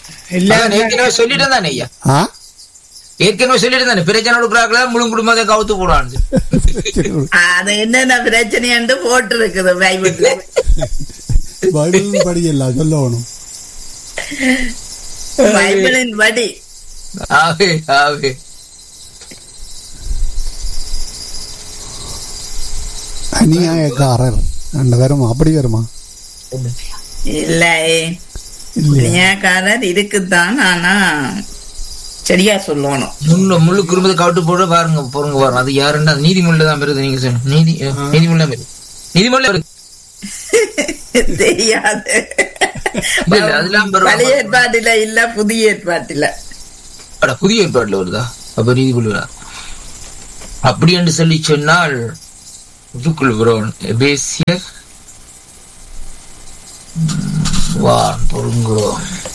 இல்ல அதான் ஏற்கனவே சொல்லிட்டு தானே ஐயா ஆ ஏற்கனவே சொல்லிட்டு தானே பிரச்சனை கொடுக்குறாங்களா முழு குடும்பத்தை கவுத்து போடான்னு அது என்னென்ன பிரச்சனைன்னு போட்டு இருக்குது பைபிள்ல பைபிள் படிக்கல சொல்லணும் பைபிளின் படி ஆவே ஆவே அநியாயக்காரர் அந்த வருமா அப்படி வருமா இல்ல இல்லையா நியாயக்காரர் இருக்குதான் ஆனா சரியா சொல்லணும் முழு முழு குடும்பத்தை கவுத்து போட பாருங்க போறங்க பாருங்க அது யாருன்னா அது நீதிமொழியில தான் வருது நீங்க சொன்ன நீதி நீதிமொழியில வருது நீதிமொழியில வருது தெரியாது இல்ல, இல்ல, அதெல்லாம் பரவாயில்ல. பழைய ஏற்பாட்டுல இல்ல புதிய ஏற்பாட்டுல அட புதிய ஏற்பாடுல வருதா அப்ப நீதிமொழி வருதா அப்படி என்று சொல்லி சொன்னால் இதுக்குள் வரும் எபேசியர் ம், வான் பொருங்குறோம்